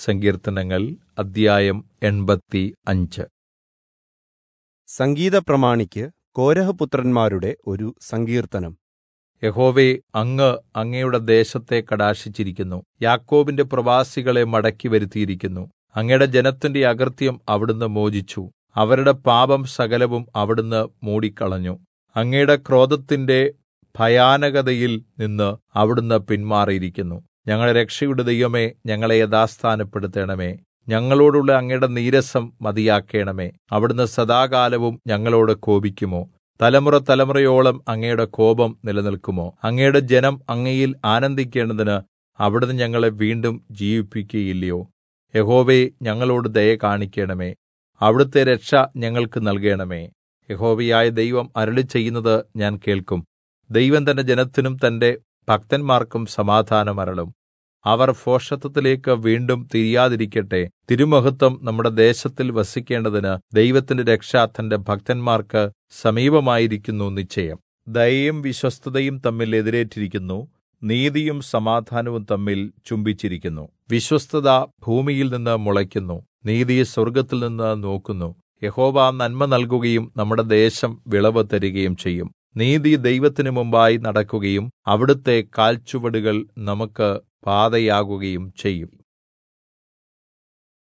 സങ്കീർത്തനങ്ങൾ അദ്ധ്യായം എൺപത്തി അഞ്ച് സംഗീതപ്രമാണിക്ക് കോരഹപുത്രന്മാരുടെ ഒരു സങ്കീർത്തനം യഹോവേ അങ്ങ് അങ്ങയുടെ ദേശത്തെ കടാക്ഷിച്ചിരിക്കുന്നു യാക്കോബിന്റെ പ്രവാസികളെ മടക്കി വരുത്തിയിരിക്കുന്നു അങ്ങയുടെ ജനത്തിന്റെ അകൃത്യം അവിടുന്ന് മോചിച്ചു അവരുടെ പാപം സകലവും അവിടുന്ന് മൂടിക്കളഞ്ഞു അങ്ങയുടെ ക്രോധത്തിന്റെ ഭയാനകതയിൽ നിന്ന് അവിടുന്ന് പിന്മാറിയിരിക്കുന്നു ഞങ്ങളുടെ രക്ഷയുടെ ദൈവമേ ഞങ്ങളെ യഥാസ്ഥാനപ്പെടുത്തണമേ ഞങ്ങളോടുള്ള അങ്ങയുടെ നീരസം മതിയാക്കേണമേ അവിടുന്ന് സദാകാലവും ഞങ്ങളോട് കോപിക്കുമോ തലമുറ തലമുറയോളം അങ്ങയുടെ കോപം നിലനിൽക്കുമോ അങ്ങയുടെ ജനം അങ്ങയിൽ ആനന്ദിക്കേണ്ടതിന് അവിടുന്ന് ഞങ്ങളെ വീണ്ടും ജീവിപ്പിക്കുകയില്ലയോ യഹോവേ ഞങ്ങളോട് ദയ കാണിക്കണമേ അവിടുത്തെ രക്ഷ ഞങ്ങൾക്ക് നൽകണമേ യഹോവയായ ദൈവം അരുളിച്ചെയ്യുന്നത് ഞാൻ കേൾക്കും ദൈവം തന്റെ ജനത്തിനും തന്റെ ഭക്തന്മാർക്കും സമാധാനം അരുളും അവർ ഭോഷത്വത്തിലേക്ക് വീണ്ടും തിരിയാതിരിക്കട്ടെ തിരുമഹത്വം നമ്മുടെ ദേശത്തിൽ വസിക്കേണ്ടതിന് ദൈവത്തിന്റെ രക്ഷ തന്റെ ഭക്തന്മാർക്ക് സമീപമായിരിക്കുന്നു നിശ്ചയം ദയയും വിശ്വസ്തതയും തമ്മിൽ എതിരേറ്റിരിക്കുന്നു നീതിയും സമാധാനവും തമ്മിൽ ചുംബിച്ചിരിക്കുന്നു വിശ്വസ്തത ഭൂമിയിൽ നിന്ന് മുളയ്ക്കുന്നു നീതി സ്വർഗ്ഗത്തിൽ നിന്ന് നോക്കുന്നു യഹോവ നന്മ നൽകുകയും നമ്മുടെ ദേശം വിളവ് തരികയും ചെയ്യും നീതി ദൈവത്തിന് മുമ്പായി നടക്കുകയും അവിടുത്തെ കാൽച്ചുവടുകൾ നമുക്ക് പാതയാകുകയും ചെയ്യും